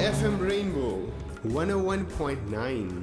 FM Rainbow 101.9.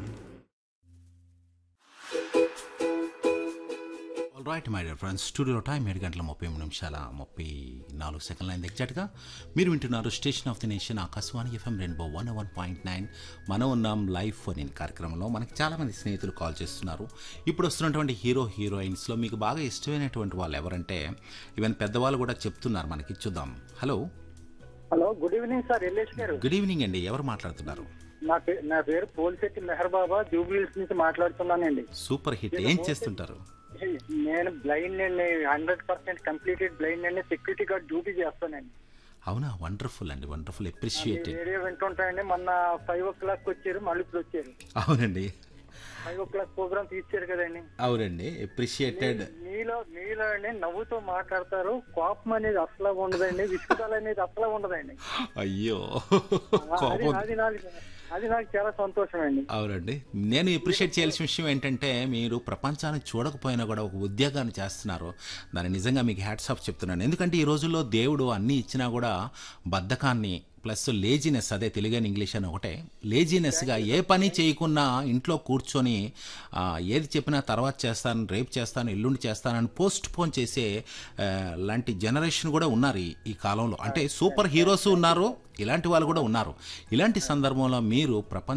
All right my dear friends studio time ఏడు గంటల ముప్పై మూడు నిమిషాల ముప్పై నాలుగు సెకండ్ల అయింది ఎగ్జాక్ట్గా మీరు వింటున్నారు station of the nation Akashvani FM rainbow one one point nine మనం ఉన్నాం లైవ్ ఫోన్ ఇన్ కార్యక్రమంలో మనకి చాలామంది స్నేహితులు కాల్ చేస్తున్నారు ఇప్పుడు వస్తున్నటువంటి హీరో హీరోయిన్స్లో మీకు బాగా ఇష్టమైనటువంటి వాళ్ళు ఎవరంటే ఈవెన్ పెద్దవాళ్ళు కూడా చెప్తున్నారు మనకి చూద్దాం hello hello good evening sir Ellesh garu good evening అండి ఎవరు మాట్లాడుతున్నారు నా పేరు నా పేరు పోలిశెట్టి మెహర్ బాబా జూబ్లీహిల్స్ నుంచి మాట్లాడుతున్నానండి సూపర్ హిట్ ఏం చేస్తుంటారు నేను బ్లైండ్ అండి హండ్రెడ్ పర్సెంట్ కంప్లీటెడ్ బ్లైండ్ అండి సెక్యూరిటీ గార్డ్ డ్యూటీ చేస్తానండి అవునా వండర్ఫుల్ అండి వండర్ఫుల్ అప్రిషియేటెడ్ రేడియో వింటుంటాయండి మొన్న ఫైవ్ ఓ క్లాక్ వచ్చారు మళ్ళీ ఇప్పుడు వచ్చారు అవునండి ఫైవ్ ఓ క్లాక్ ప్రోగ్రామ్ తీర్చారు కదండి అవునండి అప్రిషియేటెడ్ మీలో మీలో అండి నవ్వుతో మాట్లాడతారు కోపం అనేది అసలు ఉండదండి విసుగుదల అనేది అసలు ఉండదండి అయ్యో అది కోపం అది నాకు అది నాకు చాలా సంతోషం అండి అవునండి నేను అప్రిషియేట్ చేయాల్సిన విషయం ఏంటంటే మీరు ప్రపంచాన్ని చూడకపోయినా కూడా ఒక ఉద్యోగాన్ని చేస్తున్నారు దాన్ని నిజంగా మీకు హ్యాట్స్ ఆఫ్ చెప్తున్నాను ఎందుకంటే ఈ రోజుల్లో దేవుడు అన్నీ ఇచ్చినా కూడా బద్ధకాన్ని ప్లస్ లేజినెస్ అదే తెలుగు అని ఇంగ్లీష్ అని ఒకటే లేజినెస్గా ఏ పని చేయకున్నా ఇంట్లో కూర్చొని ఆ, ఏది చెప్పినా తర్వాత చేస్తాను రేపు చేస్తాను ఎల్లుండి చేస్తానని పోస్ట్ పోన్ చేసే ఆ, లాంటి జనరేషన్ కూడా ఉన్నారు ఈ- ఈ కాలంలో అంటే సూపర్ హీరోస్ ఉన్నారు ఇలాంటి వాళ్ళు కూడా ఉన్నారు ఇలాంటి సందర్భంలో మీరు ప్రపంచ